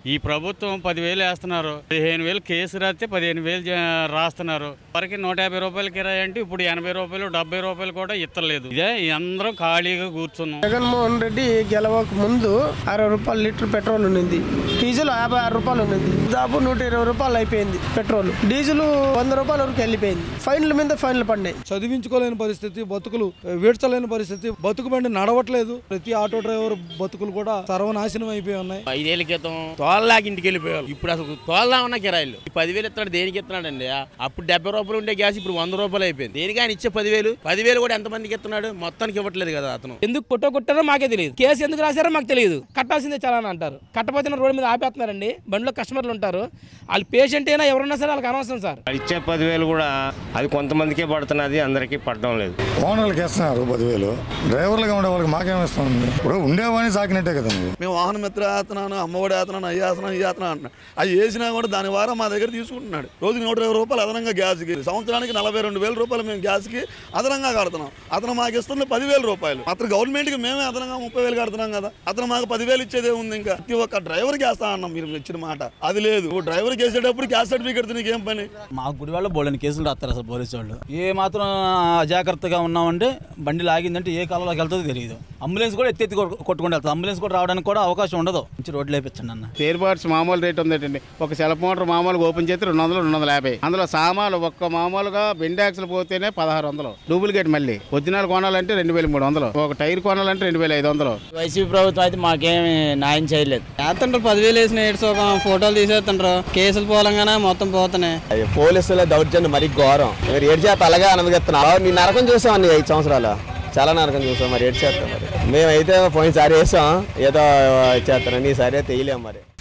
ఈ ప్రభుత్వం పదివేలు వేస్తున్నారు పదిహేను వేలు కేసు రాస్తే పదిహేను వేలు జా- రాస్తున్నారు వరకు నూట యాభై రూపాయలు కిరాయి అంటే ఇప్పుడు ఎనభై రూపాయలు డెబ్బై రూపాయలు కూడా ఇత్తలేదు ఇదే అందరం ఖాళీగా కూర్చున్నాం జగన్మోహన్ రెడ్డి గెలవక ముందు అరవై రూపాయలు లీటర్ పెట్రోల్ ఉండింది డీజిల్ యాభై ఆరు రూపాయలు ఉండింది దాదాపు నూట ఇరవై రూపాయలు అయిపోయింది పెట్రోల్ డీజిల్ వంద రూపాయల వరకు వెళ్ళిపోయింది ఫైన్ల మీద ఫైన్లు పడినాయి చదివించుకోలేని పరిస్థితి బతుకులు వీడ్చలేని పరిస్థితి బతుకు బండి నడవట్లేదు ప్రతి ఆటో డ్రైవర్ బతుకులు కూడా సర్వనాశనం అయిపోయి ఉన్నాయి ఐదేళ్ల క్రితం తోలలాగా ఇంటికి వెళ్ళిపోయారు ఇప్పుడు అసలు తోలలా ఉన్న కిరాయిలు ఈ పదివేలు ఇస్తున్నాడు దేనికి ఇస్తున్నాడండి అప్పుడు డెబ్బై రూపాయలు ఉండే గ్యాస్ ఇప్పుడు వంద రూపాయలు అయిపోయింది దేనికి ఆయన ఇచ్చే పదివేలు పదివేలు కూడా ఎంతమందికి ఇస్తున్నాడు మొత్తానికి ఇవ్వట్లేదు కదా అతను ఎందుకు కొట్టో కొట్టారో మాకే తెలియదు కేసు ఎందుకు రాశారో మాకు తెలియదు కట్టాల్సిందే చాలా అని అంటారు కట్టపోతే రోడ్డు మీద ఆపేస్తున్నారండి బండిలో కస్టమర్లు ఉంటారు వాళ్ళు పేషెంట్ అయినా ఎవరున్నా సరే వాళ్ళకి అనవసరం సార్ ఇచ్చే పదివేలు కూడా అది కొంతమందికే పడుతున్నది అందరికీ పడడం లేదు ఓనర్లకు ఇస్తున్నారు పదివేలు డ్రైవర్లుగా ఉండే వాళ్ళకి మాకేమిస్తుంది ఇప్పుడు ఉండేవాడిని సాకినట్టే కదా నువ్వు మేము వాహన మిత్ర వేస్తున్నాను అమ్మఒడి వేస్తున్నాను అయ్యి వేస్తున్నాను ఈ వేస్తున్నాను అంటున్నాడు అవి వేసినా కూడా దాని వారం మా దగ్గర తీసుకుంటున్నాడు రోజుకి నూట ఇరవై రూపాయలు అదనంగా గ్యాస్కి సంవత్సరానికి నలభై రెండు వేల రూపాయలు మేము గ్యాస్కి అదనంగా కడుతున్నాం అతను మాకు ఇస్తుంది పదివేల రూపాయలు అతను గవర్నమెంట్కి మేమే అదనంగా ముప్పై వేలు కడుతున్నాం కదా అతను మాకు పదివేలు ఇచ్చేదే ఉంది ఇంకా ప్రతి ఒక్క డ్రైవర్కి వేస్తా అన్నాం మీరు ఇచ్చిన మాట అది లేదు డ్రైవర్కి వేసేటప్పుడు గ్యాస్ సర్టిఫికేట్ నీకు ఏం పని మా గుడి వాళ్ళు బోళ్ళని కేసులు రాస్తారు అసలు పోలీసు వాళ్ళు ఏ మాత్రం అజాగ్రత్తగా ఉన్నామంటే బండి లాగిందంటే ఏ కాలంలోకి వెళ్తుందో తెలియదు అంబులెన్స్ కూడా ఎత్తి ఎత్తి కొట్టు- కొట్టుకుంటూ వెళ్తాం అంబులెన్స్ కూడా రావడానికి కూడా అవకాశం ఉండదు మంచి రోడ్లు వేపించండి అన్న స్పేర్ పార్ట్స్ మామూలు రేట్ ఉందండి ఒక సెల్ఫ్ మోటార్ మామూలుగా ఓపెన్ చేస్తే రెండు వందలు రెండు వందల యాభై అందులో సామాన్లు ఒక్క మామూలుగా బెండాక్స్లు పోతేనే పదహారు వందలు డూప్లికేట్ మళ్ళీ ఒరిజినల్ కొనాలంటే రెండు వేల మూడు వందలు ఒక టైర్ కొనాలంటే రెండు వేల ఐదు వందలు వైసీపీ ప్రభుత్వం అయితే మాకేమి న్యాయం చేయలేదు వేస్తుంటారు పదివేలు వేసిన ఏడ్చుకోక ఫోటోలు తీసేస్తుంటారు కేసులు పోలంగానే మొత్తం పోతున్నాయి పోలీసుల దౌర్జన్యం మరీ ఘోరం మరి ఏడు చేత అలాగే అనుమతిస్తున్నావు నీ నరకం చూసామని ఐదు సంవత్సరాలు చాలా నరకం చూసాం మరి ఏడు చేస్తాం మరి మేమైతే పోయినసారి వేసాం ఏదో చేస్తానని ఈసారి అయితే వేయలేం మరి